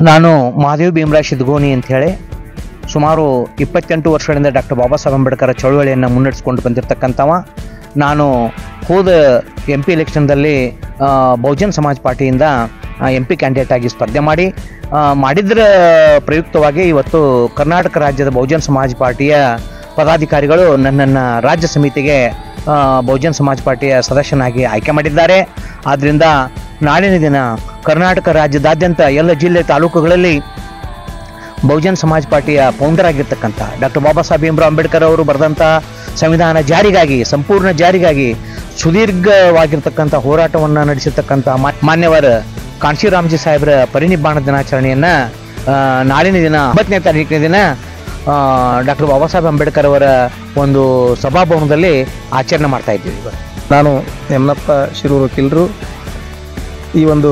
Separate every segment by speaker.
Speaker 1: ನಾನು ಮಹಾದೇವ್ ಭೀಮರಾಜ್ ಸಿದ್ಗೋನಿ ಅಂತ ಹೇಳಿ ಸುಮಾರು ಇಪ್ಪತ್ತೆಂಟು ವರ್ಷಗಳಿಂದ ಡಾಕ್ಟರ್ ಬಾಬಾ ಸಾಹೇಬ್ ಅಂಬೇಡ್ಕರ್ ಚಳವಳಿಯನ್ನು ಮುನ್ನಡೆಸ್ಕೊಂಡು ಬಂದಿರತಕ್ಕಂಥವ ನಾನು ಹೋದ ಎಂ ಪಿ ಎಲೆಕ್ಷನ್ದಲ್ಲಿ ಆ, ಬಹುಜನ್ ಸಮಾಜ್ ಪಾರ್ಟಿಯಿಂದ ಎಂ ಪಿ ಕ್ಯಾಂಡಿಡೇಟ್ ಆಗಿ ಸ್ಪರ್ಧೆ ಮಾಡಿ ಆ, ಮಾಡಿದ್ರ ಪ್ರಯುಕ್ತವಾಗಿ ಇವತ್ತು ಕರ್ನಾಟಕ ರಾಜ್ಯದ ಬಹುಜನ್ ಸಮಾಜ್ ಪಾರ್ಟಿಯ ಪದಾಧಿಕಾರಿಗಳು ನನ್ನನ್ನು ರಾಜ್ಯ ಸಮಿತಿಗೆ ಆ, ಬಹುಜನ್ ಸಮಾಜ್ ಪಾರ್ಟಿಯ ಸದಸ್ಯನಾಗಿ ಆಯ್ಕೆ ಮಾಡಿದ್ದಾರೆ ಆದ್ದರಿಂದ ನಾಳಿನ ದಿನ ಕರ್ನಾಟಕ ರಾಜ್ಯದಾದ್ಯಂತ ಎಲ್ಲ ಜಿಲ್ಲೆ ತಾಲೂಕುಗಳಲ್ಲಿ ಬಹುಜನ್ ಸಮಾಜ್ ಪಾರ್ಟಿಯ ಫೌಂಡರ್ ಆಗಿರ್ತಕ್ಕಂಥ ಡಾಕ್ಟರ್ ಬಾಬಾ ಸಾಹೇಬ್ ಭೀಮ್ರಾವ್ ಅಂಬೇಡ್ಕರ್ ಅವರು ಬರೆದಂಥ ಸಂವಿಧಾನ ಜಾರಿಗಾಗಿ ಸಂಪೂರ್ಣ ಜಾರಿಗಾಗಿ ಸುದೀರ್ಘವಾಗಿರ್ತಕ್ಕಂಥ ಹೋರಾಟವನ್ನು ನಡೆಸಿರ್ತಕ್ಕಂಥ ಮಾ- ಮಾನ್ಯವರ ಕಾಂಶಿರಾಮ್ಜಿ ಸಾಹೇಬರ ಪರಿನಿಬ್ಬಾಣ ದಿನಾಚರಣೆಯನ್ನು ನಾಳಿನ ದಿನ ಒಂಬತ್ತನೇ ತಾರೀಕಿನ ದಿನ ಡಾಕ್ಟರ್ ಬಾಬಾ ಸಾಹೇಬ್ ಅಂಬೇಡ್ಕರ್ ಅವರ ಒಂದು ಸಭಾಭವನದಲ್ಲಿ ಆಚರಣೆ ಮಾಡ್ತಾ ಇದ್ದೀವಿ ಇವತ್ತು
Speaker 2: ನಾನು ಯಮನಪ್ಪ ಶಿರೂರು ವಕೀಲರು ಈ ಒಂದು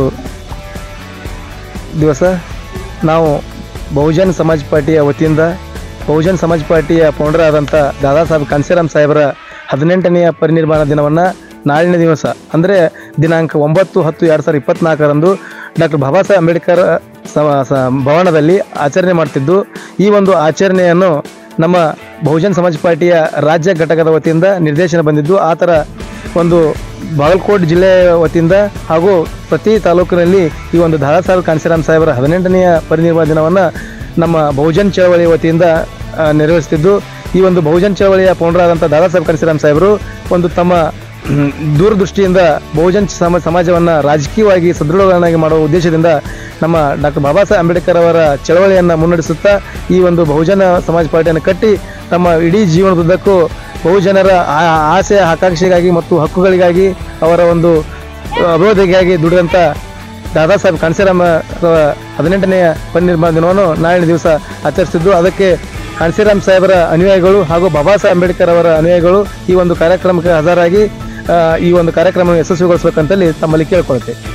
Speaker 2: ದಿವಸ ನಾವು ಬಹುಜನ್ ಸಮಾಜ್ ಪಾರ್ಟಿಯ ವತಿಯಿಂದ ಬಹುಜನ್ ಸಮಾಜ್ ಪಾರ್ಟಿಯ ಫೌಂಡರ್ ಆದಂಥ ದಾದಾ ಸಾಹೇಬ್ ಕಾನ್ಸಿರಾಮ್ ಸಾಹೇಬರ ಹದಿನೆಂಟನೆಯ ಪರಿನಿರ್ಮಾಣ ದಿನವನ್ನು ನಾಳಿನ ದಿವಸ ಅಂದರೆ ದಿನಾಂಕ ಒಂಬತ್ತು ಹತ್ತು ಎರಡು ಸಾವಿರದ ಇಪ್ಪತ್ನಾಲ್ಕರಂದು ಡಾಕ್ಟರ್ ಬಾಬಾ ಸಾಹೇಬ್ ಅಂಬೇಡ್ಕರ್ ಸ- ಸ- ಭವನದಲ್ಲಿ ಆಚರಣೆ ಮಾಡ್ತಿದ್ದು ಈ ಒಂದು ಆಚರಣೆಯನ್ನು ನಮ್ಮ ಬಹುಜನ್ ಸಮಾಜ್ ಪಾರ್ಟಿಯ ರಾಜ್ಯ ಘಟಕದ ವತಿಯಿಂದ ನಿರ್ದೇಶನ ಬಂದಿದ್ದು ಆ ಥರ ಒಂದು ಬಾಗಲಕೋಟೆ ಜಿಲ್ಲೆಯ ವತಿಯಿಂದ ಹಾಗೂ ಪ್ರತಿ ತಾಲೂಕಿನಲ್ಲಿ ಈ ಒಂದು ದಾದಾ ಸಾಹೇಬ್ ಕಾನ್ಸಿರಾಮ್ ಸಾಹೇಬರ ಹದಿನೆಂಟನೆಯ ಪರಿನಿರ್ವಾಣ ದಿನವನ್ನು ನಮ್ಮ ಬಹುಜನ್ ಚಳವಳಿ ವತಿಯಿಂದ ಆ, ನಿರ್ವಹಿಸ್ತಿದ್ದು ಈ ಒಂದು ಬಹುಜನ್ ಚಳವಳಿಯ ಪೌಂಡರಾದಂಥ ದಾದಾ ಸಾಹೇಬ್ ಕಾನ್ಸಿರಾಮ್ ಸಾಹೇಬರು ಒಂದು ತಮ್ಮ ಹ್ಮ್, ದೂರದೃಷ್ಟಿಯಿಂದ ಬಹುಜನ್ ಸಮ ಸಮಾಜವನ್ನು ರಾಜಕೀಯವಾಗಿ ಸದೃಢವನ್ನಾಗಿ ಮಾಡುವ ಉದ್ದೇಶದಿಂದ ನಮ್ಮ ಡಾಕ್ಟರ್ ಬಾಬಾ ಸಾಹೇಬ್ ಅಂಬೇಡ್ಕರ್ ಅವರ ಚಳವಳಿಯನ್ನು ಮುನ್ನಡೆಸುತ್ತಾ ಈ ಒಂದು ಬಹುಜನ ಸಮಾಜ ಪಾರ್ಟಿಯನ್ನು ಕಟ್ಟಿ ತಮ್ಮ ಇಡೀ ಜೀವನದುದ್ದಕ್ಕೂ ಬಹುಜನರ ಆ- ಆಸೆ ಆಕಾಂಕ್ಷೆಗಾಗಿ ಮತ್ತು ಹಕ್ಕುಗಳಿಗಾಗಿ ಅವರ ಒಂದು ಅಭಿವೃದ್ಧಿಗಾಗಿ ದುಡಿದಂಥ ದಾದಾ ಸಾಹೇಬ್ ಕಾನ್ಸಿರಾಮ್ ಅವರ ಹದಿನೆಂಟನೆಯ ಪರಿನಿರ್ಮಾಣ ದಿನವನ್ನು ನಾಳಿನ ದಿವಸ ಆಚರಿಸಿದ್ದು ಅದಕ್ಕೆ ಕಾನ್ಸಿರಾಮ್ ಸಾಹೇಬರ ಅನುಯಾಯಿಗಳು ಹಾಗೂ ಬಾಬಾ ಸಾಹೇಬ್ ಅಂಬೇಡ್ಕರ್ ಅವರ ಅನುಯಾಯಿಗಳು ಈ ಒಂದು ಕಾರ್ಯಕ್ರಮಕ್ಕೆ ಹಾಜರಾಗಿ ಆ, ಈ ಒಂದು ಕಾರ್ಯಕ್ರಮವನ್ನು ಯಶಸ್ವಿಗೊಳಿಸಬೇಕಂತೇಳಿ ತಮ್ಮಲ್ಲಿ ಕೇಳ್ಕೊಳ್ತೇವೆ